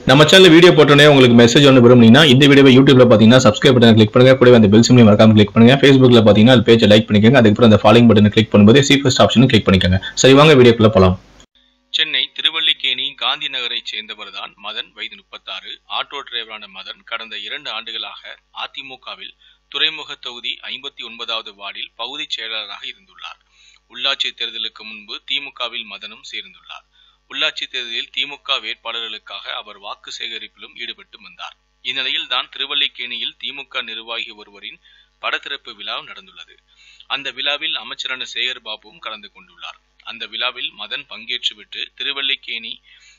நம்ம channel video போட்டோன்னே உங்களுக்கு மெசேஜ் ஒன்று விரும்புனீங்கன்னா இந்த வீடியோவை யூடியூப்ல பார்த்தீங்கன்னா சப்ஸ்கிரைப் பட்டன் கிளிக் பண்ணுங்க கூடவே அந்த பெல் சிம்லையும் மறக்காம கிளிக் பண்ணுங்க ஃபேஸ்புக்ல பார்த்தீங்கன்னா அது பேஜை லைக் பண்ணிக்கோங்க அதுக்கப்புறம் அந்த ஃபாலோயிங் பட்டனை கிளிக் பண்ணும்போது சி ஃபர்ஸ்ட் ஆப்ஷனும் கிளிக் பண்ணிக்கோங்க சரி வாங்க வீடியோக்குள்ள போலாம் சென்னை திருவல்லிக்கேணி காந்தி நகரைச் சேர்ந்தவர்தான் மதன் வயது முப்பத்தாறு ஆட்டோ டிரைவரான மதன் கடந்த இரண்டு ஆண்டுகளாக அதிமுகவில் துறைமுக தொகுதி ஐம்பத்தி ஒன்பதாவது வார்டில் பகுதிச் செயலாளராக இருந்துள்ளார் உள்ளாட்சி தேர்தலுக்கு முன்பு திமுகவில் மதனும் சேர்ந்துள்ளார் உள்ளாட்சி தேர்தலில் திமுக வேட்பாளர்களுக்காக அவர் வாக்கு சேகரிப்பிலும் ஈடுபட்டு வந்தார் இந்நிலையில் தான் திருவல்லிக்கேணியில் திமுக நிர்வாகி ஒருவரின் படத்திறப்பு விழா நடந்துள்ளது அந்த விழாவில் அமைச்சரான சேகர் பாபுவும் கலந்து கொண்டுள்ளார் அந்த விழாவில் மதன் பங்கேற்றுவிட்டு திருவல்லிக்கேணி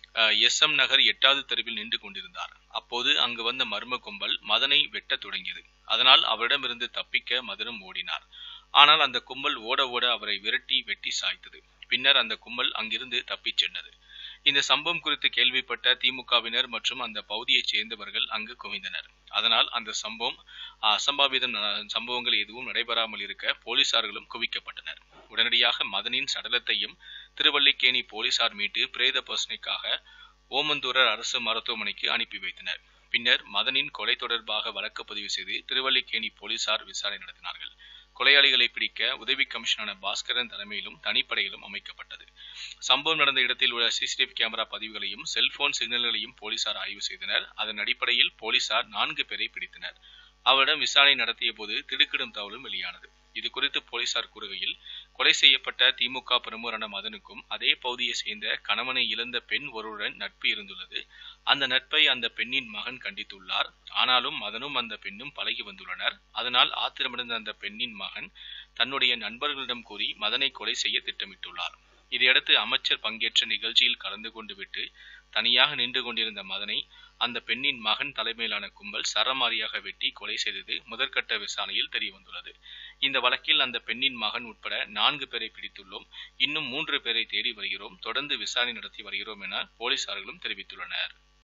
எஸ் எம் நகர் எட்டாவது தெருவில் நின்று கொண்டிருந்தார் அப்போது அங்கு வந்த மர்ம கும்பல் மதனை வெட்டத் தொடங்கியது அதனால் அவரிடமிருந்து தப்பிக்க மதனும் ஓடினார் ஆனால் அந்த கும்பல் ஓட ஓட அவரை விரட்டி வெட்டி சாய்த்தது பின்னர் அந்த கும்பல் அங்கிருந்து தப்பிச் சென்றது இந்த சம்பவம் குறித்து கேள்விப்பட்ட திமுகவினர் மற்றும் அந்த பகுதியைச் சேர்ந்தவர்கள் அங்கு குவிந்தனர் அதனால் அந்த சம்பவம் அசம்பாவித சம்பவங்கள் எதுவும் நடைபெறாமல் இருக்க போலீசார்களும் குவிக்கப்பட்டனர் உடனடியாக மதனின் சடலத்தையும் திருவல்லிக்கேணி போலீசார் மீட்டு பிரேத பரிசோதனைக்காக ஓமந்தூரர் அரசு மருத்துவமனைக்கு அனுப்பி வைத்தனர் பின்னர் மதனின் கொலை தொடர்பாக வழக்கு பதிவு செய்து திருவல்லிக்கேணி போலீசார் விசாரணை நடத்தினார்கள் கொலையாளிகளை பிடிக்க உதவி கமிஷனரான பாஸ்கரன் தலைமையிலும் தனிப்படையிலும் அமைக்கப்பட்டது சம்பவம் நடந்த இடத்தில் உள்ள சிசிடிவி கேமரா பதிவுகளையும் செல்போன் சிக்னல்களையும் போலீசார் ஆய்வு செய்தனர் அதன் அடிப்படையில் போலீசார் நான்கு பேரை பிடித்தனர் அவரிடம் விசாரணை நடத்திய போது திடுக்கிடும் தகவலும் வெளியானது இது குறித்து போலீசார் கூறுகையில் கொலை செய்யப்பட்ட திமுக பிரமுகரான மதனுக்கும் அதே பகுதியை சேர்ந்த கணவனை இழந்த பெண் ஒருவருடன் நட்பு இருந்துள்ளது அந்த நட்பை அந்த பெண்ணின் மகன் கண்டித்துள்ளார் ஆனாலும் மதனும் அந்த பெண்ணும் பழகி வந்துள்ளனர் அதனால் ஆத்திரமடைந்த அந்த பெண்ணின் மகன் தன்னுடைய நண்பர்களிடம் கூறி மதனை கொலை செய்ய திட்டமிட்டுள்ளார் இதையடுத்து அமைச்சர் பங்கேற்ற நிகழ்ச்சியில் கலந்து கொண்டு விட்டு தனியாக நின்று கொண்டிருந்த மதனை அந்த பெண்ணின் மகன் தலைமையிலான கும்பல் சரமாரியாக வெட்டி கொலை செய்தது முதற்கட்ட விசாரணையில் தெரியவந்துள்ளது இந்த வழக்கில் அந்த பெண்ணின் மகன் உட்பட நான்கு பேரை பிடித்துள்ளோம் இன்னும் மூன்று பேரை தேடி வருகிறோம் தொடர்ந்து விசாரணை நடத்தி வருகிறோம் என போலீசார்களும் தெரிவித்துள்ளனர்